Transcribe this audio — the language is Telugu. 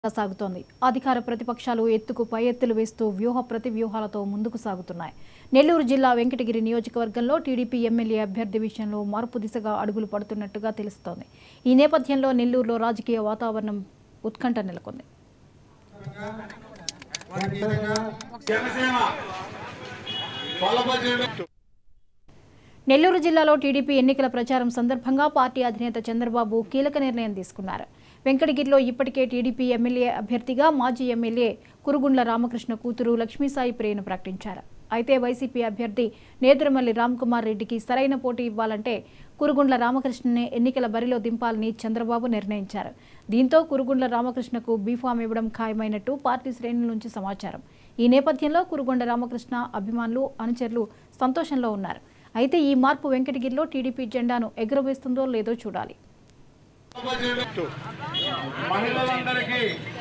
సాగుతోంది అధికార ప్రతిపక్షాలు ఎత్తుకు పై ఎత్తులు వేస్తూ వ్యూహ ప్రతి వ్యూహాలతో ముందుకు సాగుతున్నాయి నెల్లూరు జిల్లా వెంకటగిరి నియోజకవర్గంలో టీడీపీ ఎమ్మెల్యే అభ్యర్థి విషయంలో మార్పు దిశగా అడుగులు పడుతున్నట్టుగా తెలుస్తోంది ఈ నేపథ్యంలో నెల్లూరులో రాజకీయ వాతావరణం ఉత్కంఠ నెలకొంది జనసేన బలపరిచిన నెల్లూరు జిల్లాలో టీడీపీ ఎన్నికల ప్రచారం సందర్భంగా పార్టీ అధినేత చంద్రబాబు కీలక నిర్ణయం తీసుకున్నారు వెంకటగిరిలో ఇప్పటికే టీడీపీ ఎమ్మెల్యే అభ్యర్థిగా మాజీ ఎమ్మెల్యే కురుగుండ్ల రామకృష్ణ కూతురు లక్ష్మీసాయి ప్రియను ప్రకటించారు అయితే వైసీపీ అభ్యర్థి నేదురమల్లి రామ్కుమార్ రెడ్డికి సరైన పోటీ ఇవ్వాలంటే కురుగుండ్ల రామకృష్ణనే ఎన్నికల బరిలో దింపాలని చంద్రబాబు నిర్ణయించారు దీంతో కురుగుండ్ల రామకృష్ణకు బీఫామ్ ఇవ్వడం ఖాయమైనట్టు పార్టీ శ్రేణుల నుంచి సమాచారం ఈ నేపథ్యంలో కురుగుండ రామకృష్ణ అభిమానులు అనుచరులు సంతోషంలో ఉన్నారు అయితే ఈ మార్పు వెంకటగిరిలో టీడీపీ జెండాను ఎగురవేస్తుందో లేదో చూడాలి మహిళలందరికీ